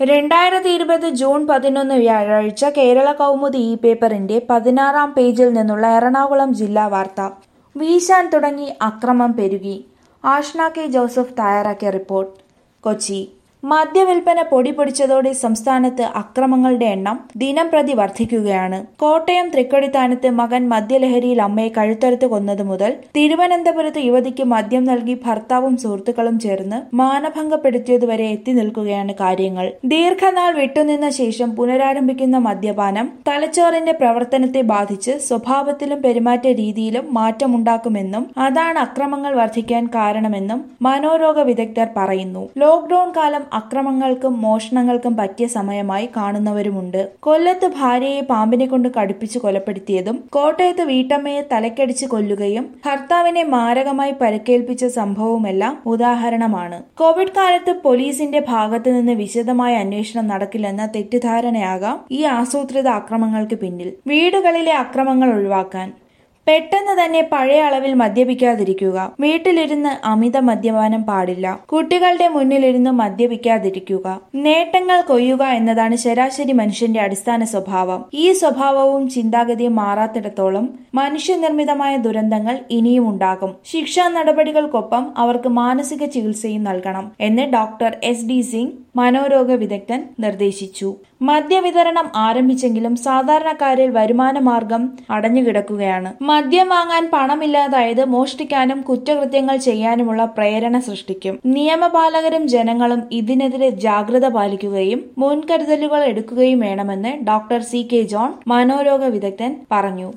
രണ്ടായിരത്തി ഇരുപത് ജൂൺ പതിനൊന്ന് വ്യാഴാഴ്ച കേരള കൗമുദി ഈ പേപ്പറിന്റെ പതിനാറാം പേജിൽ നിന്നുള്ള എറണാകുളം ജില്ലാ വാർത്ത വീശാൻ തുടങ്ങി അക്രമം പെരുകി ആഷ്ന കെ ജോസഫ് തയ്യാറാക്കിയ റിപ്പോർട്ട് കൊച്ചി മദ്യവിൽപ്പന പൊടി പൊടിച്ചതോടെ സംസ്ഥാനത്ത് അക്രമങ്ങളുടെ എണ്ണം ദിനം പ്രതി വർദ്ധിക്കുകയാണ് കോട്ടയം തൃക്കൊടിത്താനത്ത് മകൻ മദ്യലഹരിയിൽ അമ്മയെ കഴുത്തറുത്ത് കൊന്നത് മുതൽ തിരുവനന്തപുരത്ത് യുവതിക്ക് മദ്യം നൽകി ഭർത്താവും സുഹൃത്തുക്കളും ചേർന്ന് മാനഭംഗപ്പെടുത്തിയതുവരെ എത്തി നിൽക്കുകയാണ് കാര്യങ്ങൾ ദീർഘനാൾ വിട്ടുനിന്ന ശേഷം പുനരാരംഭിക്കുന്ന മദ്യപാനം തലച്ചോറിന്റെ പ്രവർത്തനത്തെ ബാധിച്ച് സ്വഭാവത്തിലും പെരുമാറ്റ രീതിയിലും മാറ്റമുണ്ടാക്കുമെന്നും അതാണ് അക്രമങ്ങൾ വർദ്ധിക്കാൻ കാരണമെന്നും മനോരോഗ വിദഗ്ധർ പറയുന്നു ലോക്ഡൌൺ കാലം അക്രമങ്ങൾക്കും മോഷണങ്ങൾക്കും പറ്റിയ സമയമായി കാണുന്നവരുമുണ്ട് കൊല്ലത്ത് ഭാര്യയെ പാമ്പിനെ കൊണ്ട് കടുപ്പിച്ച് കൊലപ്പെടുത്തിയതും കോട്ടയത്ത് വീട്ടമ്മയെ തലക്കടിച്ച് കൊല്ലുകയും ഭർത്താവിനെ മാരകമായി പരിക്കേൽപ്പിച്ച സംഭവവുമെല്ലാം ഉദാഹരണമാണ് കോവിഡ് കാലത്ത് പോലീസിന്റെ ഭാഗത്ത് നിന്ന് വിശദമായ അന്വേഷണം നടക്കില്ലെന്ന തെറ്റിദ്ധാരണയാകാം ഈ ആസൂത്രിത അക്രമങ്ങൾക്ക് പിന്നിൽ വീടുകളിലെ അക്രമങ്ങൾ ഒഴിവാക്കാൻ പെട്ടെന്ന് തന്നെ പഴയ അളവിൽ മദ്യപിക്കാതിരിക്കുക വീട്ടിലിരുന്ന് അമിത മദ്യപാനം പാടില്ല കുട്ടികളുടെ മുന്നിലിരുന്ന് മദ്യപിക്കാതിരിക്കുക നേട്ടങ്ങൾ കൊയ്യുക എന്നതാണ് ശരാശരി മനുഷ്യന്റെ അടിസ്ഥാന സ്വഭാവം ഈ സ്വഭാവവും ചിന്താഗതിയും മാറാത്തിടത്തോളം മനുഷ്യനിർമ്മിതമായ ദുരന്തങ്ങൾ ഇനിയും ഉണ്ടാകും ശിക്ഷാ നടപടികൾക്കൊപ്പം അവർക്ക് മാനസിക ചികിത്സയും നൽകണം എന്ന് ഡോക്ടർ എസ് ഡി സിംഗ് മനോരോഗ വിദഗ്ധൻ നിർദ്ദേശിച്ചു മദ്യവിതരണം ആരംഭിച്ചെങ്കിലും സാധാരണക്കാരിൽ വരുമാന മാർഗം അടഞ്ഞുകിടക്കുകയാണ് മദ്യം വാങ്ങാൻ പണമില്ലാതായത് മോഷ്ടിക്കാനും കുറ്റകൃത്യങ്ങൾ ചെയ്യാനുമുള്ള പ്രേരണ സൃഷ്ടിക്കും നിയമപാലകരും ജനങ്ങളും ഇതിനെതിരെ ജാഗ്രത പാലിക്കുകയും മുൻകരുതലുകൾ എടുക്കുകയും വേണമെന്ന് ഡോക്ടർ സി കെ ജോൺ മനോരോഗ വിദഗ്ധൻ പറഞ്ഞു